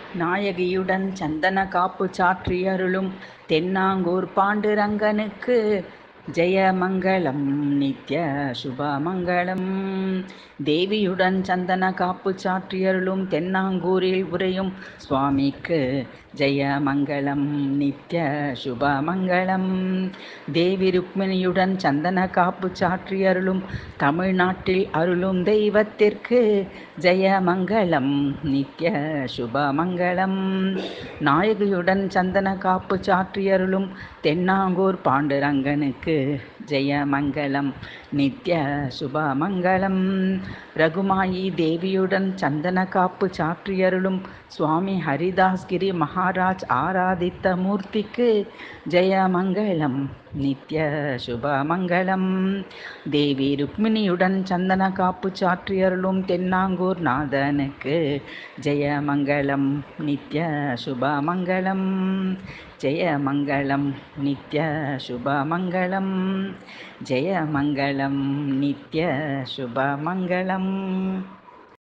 நாயகியுடன் சந்தன காப்பு சாற்றியருளும் தென்னாங்கூர் பாண்டுரங்கனுக்கு ஜெயமங்களம் நித்ய சுபமங்களம் தேவியுடன் சந்தன காப்பு சாற்றியருளும் தென்னாங்கூரில் உரையும் சுவாமிக்கு ஜெயமங்களம் நித்ய சுபமங்களம் தேவி ருக்மிணியுடன் சந்தன காப்பு சாற்றியருளும் தமிழ்நாட்டில் அருளும் தெய்வத்திற்கு ஜெயமங்களம் நித்ய சுபமங்களம் நாயகியுடன் சந்தன காப்பு சாற்றியருளும் தென்னாங்கூர் பாண்டுரங்கனுக்கு ஜெயமங்களம் நித்ய சுபமங்களம் ரகுமாயி தேவியுடன் சந்தன காப்பு சாற்றியருளும் சுவாமி ஹரிதாஸ்கிரி மகாராஜ் ஆராதித்த மூர்த்திக்கு ஜெயமங்களம் நித்ய சுபமங்களம் தேவி ருக்மிணியுடன் சந்தன காப்பு சாற்றியருளும் தென்னாங்கூர் நாதனுக்கு ஜெயமங்களம் நித்ய சுபமங்களம் ஜெயமங்களம் நித்ய சுபமங்களம் ஜெயமங்களம் நித்ய சுபமங்களம்